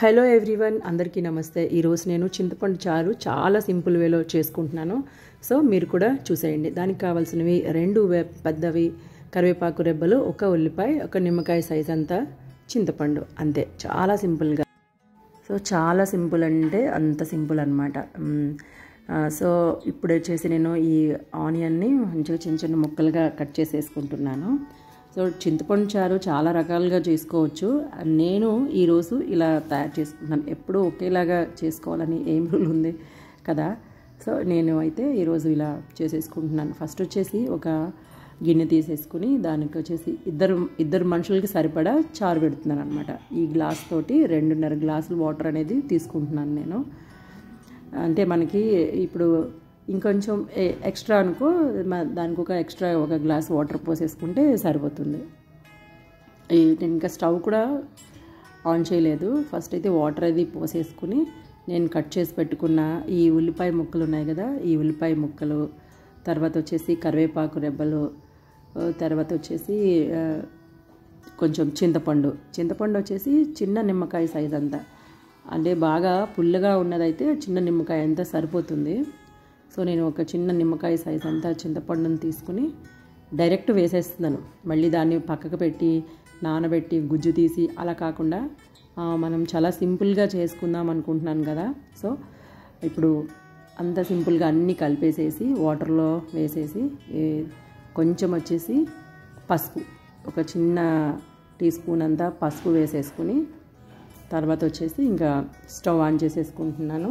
hello everyone అందరికీ నమస్తే ఈరోజు నేను చింతపండు చారు చాలా సింపుల్ వేలో చేసుకుంటున్నాను సో మీరు కూడా చూసేయండి దానికి కావాల్సినవి రెండు వే- పెద్దవి కరివేపాకు రెబ్బలు ఒక ఉల్లిపాయ ఒక నిమ్మకాయ సైజ్ అంతా చింతపండు అంతే చాలా సింపుల్గా సో చాలా సింపుల్ అంటే అంత సింపుల్ అనమాట సో ఇప్పుడు వచ్చేసి నేను ఈ ఆనియన్ని మంచిగా చిన్న చిన్న ముక్కలుగా కట్ చేసేసుకుంటున్నాను సో చింతపండు చారు చాలా రకాలుగా చేసుకోవచ్చు నేను ఈరోజు ఇలా తయారు చేసుకుంటున్నాను ఎప్పుడూ ఒకేలాగా చేసుకోవాలని ఏం రూల్ ఉంది కదా సో నేను అయితే ఈరోజు ఇలా చేసేసుకుంటున్నాను ఫస్ట్ వచ్చేసి ఒక గిన్నె తీసేసుకుని దానికి వచ్చేసి ఇద్దరు ఇద్దరు మనుషులకి సరిపడా చారు పెడుతున్నాను అనమాట ఈ గ్లాస్ తోటి రెండున్నర గ్లాసులు వాటర్ అనేది తీసుకుంటున్నాను నేను అంటే మనకి ఇప్పుడు ఇంకొంచెం ఎ- ఎక్స్ట్రా అనుకో మ- దానికి ఒక ఎక్స్ట్రా ఒక గ్లాస్ వాటర్ పోసేసుకుంటే సరిపోతుంది ఈ నేను ఇంకా స్టవ్ కూడా ఆన్ చేయలేదు ఫస్ట్ అయితే వాటర్ అది పోసేసుకుని నేను కట్ చేసి పెట్టుకున్న ఈ ఉల్లిపాయ ముక్కలు ఉన్నాయి కదా ఈ ఉల్లిపాయ ముక్కలు తర్వాత వచ్చేసి కరివేపాకు రెబ్బలు ఆ, తర్వాత వచ్చేసి ఆ, కొంచెం చింతపండు చింతపండు వచ్చేసి చిన్న నిమ్మకాయ సైజ్ అంతా అంటే బాగా పుల్లగా ఉన్నదైతే చిన్న నిమ్మకాయ అంతా సరిపోతుంది సో నేను ఒక చిన్న నిమ్మకాయ సైజ్ అంతా చింతపండుని తీసుకుని డైరెక్ట్ వేసేస్తున్నాను మళ్ళీ దాన్ని పక్కకు పెట్టి నానబెట్టి గుజ్జు తీసి అలా కాకుండా ఆ, మనం చాలా సింపుల్గా చేసుకుందాం అనుకుంటున్నాను కదా సో ఇప్పుడు అంత సింపుల్గా అన్నీ కలిపేసేసి వాటర్లో వేసేసి ఏ- కొంచెం వచ్చేసి పసుపు ఒక చిన్న టీ స్పూన్ అంతా పసుపు వేసేసుకుని తర్వాత వచ్చేసి ఇంకా స్టవ్ ఆన్ చేసేసుకుంటున్నాను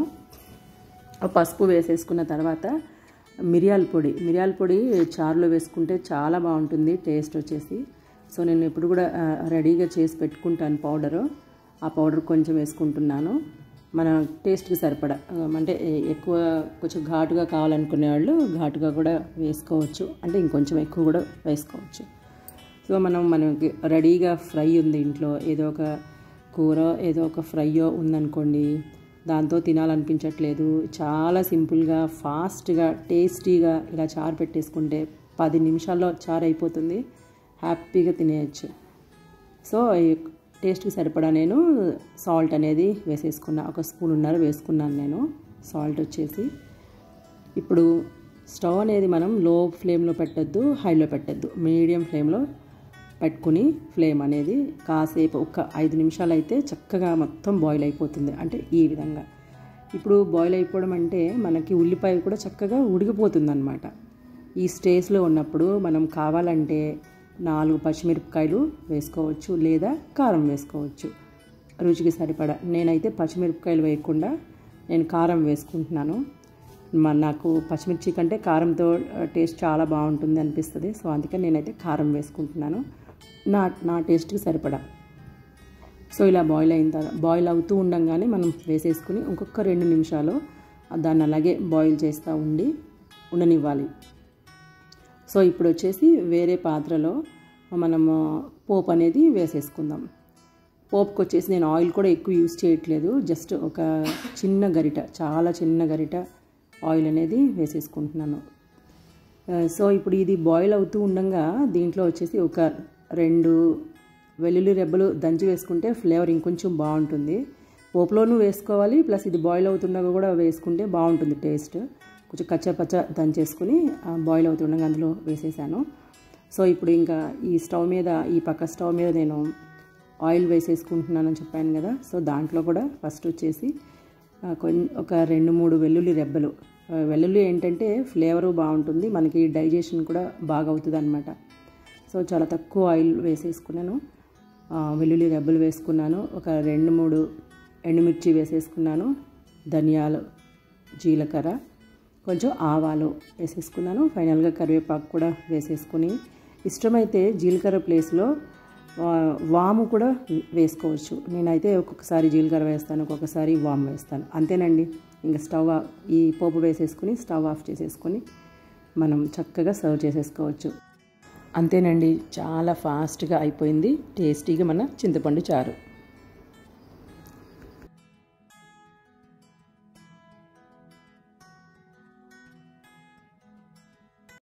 ఆ పసుపు వేసేసుకున్న తర్వాత మిరియాల పొడి మిరియాల పొడి చారులో వేసుకుంటే చాలా బాగుంటుంది టేస్ట్ వచ్చేసి సో నేను ఎప్పుడు కూడా ఆ, రెడీగా చేసి పెట్టుకుంటాను పౌడరు ఆ పౌడర్ కొంచెం వేసుకుంటున్నాను మన టేస్ట్కి సరిపడా ఆ, అంటే ఎ- ఎక్కువ కొంచెం ఘాటుగా కావాలనుకునే వాళ్ళు ఘాటుగా కూడా వేసుకోవచ్చు అంటే ఇంకొంచెం ఎక్కువ కూడా వేసుకోవచ్చు సో మనం మనకి రెడీగా ఫ్రై ఉంది ఇంట్లో ఏదో ఒక కూర ఏదో ఒక ఫ్రైయో ఉందనుకోండి దాంతో తినాలనిపించట్లేదు చాలా సింపుల్గా ఫాస్ట్గా టేస్టీగా ఇలా చారు పెట్టేసుకుంటే పది నిమిషాల్లో చారు అయిపోతుంది హ్యాపీగా తినేయచ్చు సో ఈ టేస్ట్కి సరిపడా నేను సాల్ట్ అనేది వేసేసుకున్నా ఒక స్పూన్ ఉన్నారు వేసుకున్నాను నేను సాల్ట్ వచ్చేసి ఇప్పుడు స్టవ్ అనేది మనం లో ఫ్లేమ్లో పెట్టద్దు హైలో పెట్టద్దు మీడియం ఫ్లేమ్లో పెట్టుకుని ఫ్లేమ్ అనేది కాసేపు ఒక ఐదు నిమిషాలు అయితే చక్కగా మొత్తం బాయిల్ అయిపోతుంది అంటే ఈ విధంగా ఇప్పుడు బాయిల్ అయిపోవడం అంటే మనకి ఉల్లిపాయ కూడా చక్కగా ఉడికిపోతుంది అనమాట ఈ స్టేజ్లో ఉన్నప్పుడు మనం కావాలంటే నాలుగు పచ్చిమిరపకాయలు వేసుకోవచ్చు లేదా కారం వేసుకోవచ్చు రుచికి సరిపడా నేనైతే పచ్చిమిరపకాయలు వేయకుండా నేను కారం వేసుకుంటున్నాను మ- నాకు పచ్చిమిర్చి కంటే కారంతో టేస్ట్ చాలా బాగుంటుంది అనిపిస్తుంది సో అందుకని నేనైతే కారం వేసుకుంటున్నాను నా నా టేస్ట్కి సరిపడా సో ఇలా బాయిల్ అయిన తర్వాత బాయిల్ అవుతూ ఉండంగానే మనం వేసేసుకుని ఇంకొక రెండు నిమిషాలు దాన్ని అలాగే బాయిల్ చేస్తూ ఉండి ఉండనివ్వాలి సో ఇప్పుడు వచ్చేసి వేరే పాత్రలో మనము పోపు అనేది వేసేసుకుందాం పోపుకి వచ్చేసి నేను ఆయిల్ కూడా ఎక్కువ యూస్ చేయట్లేదు జస్ట్ ఒక చిన్న గరిట చాలా చిన్న గరిట ఆయిల్ అనేది వేసేసుకుంటున్నాను ఆ, సో ఇప్పుడు ఇది బాయిల్ అవుతూ ఉండగా దీంట్లో వచ్చేసి ఒక రెండు వెల్లుల్లి రెబ్బలు దంచి వేసుకుంటే ఫ్లేవర్ ఇంకొంచెం బాగుంటుంది పోపులోనూ వేసుకోవాలి ప్లస్ ఇది బాయిల్ అవుతుండగా కూడా వేసుకుంటే బాగుంటుంది టేస్ట్ కొంచెం కచ్చా పచ్చ దంచేసుకుని బాయిల్ అవుతుండగా అందులో వేసేసాను సో ఇప్పుడు ఇంకా ఈ స్టవ్ మీద ఈ పక్క స్టవ్ మీద నేను ఆయిల్ వేసేసుకుంటున్నానని చెప్పాను కదా సో దాంట్లో కూడా ఫస్ట్ వచ్చేసి ఆ, కొన్- ఒక రెండు మూడు వెల్లుల్లి రెబ్బలు ఆ, వెల్లుల్లి ఏంటంటే ఫ్లేవరు బాగుంటుంది మనకి డైజెషన్ కూడా బాగా అవుతుంది అనమాట సో చాలా తక్కువ ఆయిల్ వేసేసుకున్నాను ఆ, వెల్లుల్లి రెబ్బలు వేసుకున్నాను ఒక రెండు మూడు ఎండుమిర్చి వేసేసుకున్నాను ధనియాలు జీలకర్ర కొంచెం ఆవాలు వేసేసుకున్నాను ఫైనల్గా కరివేపాకు కూడా వేసేసుకుని ఇష్టమైతే జీలకర్ర ప్లేస్లో ఆ, వాము కూడా వేసుకోవచ్చు నేనైతే ఒక్కొక్కసారి జీలకర్ర వేస్తాను ఒక్కొక్కసారి వాము వేస్తాను అంతేనండి ఇంకా స్టవ్ ఆ- ఈ పోపు వేసేసుకుని స్టవ్ ఆఫ్ చేసేసుకొని మనం చక్కగా సర్వ్ చేసేసుకోవచ్చు అంతేనండి చాలా ఫాస్ట్గా అయిపోయింది టేస్టీగా మన చింతపండు చారు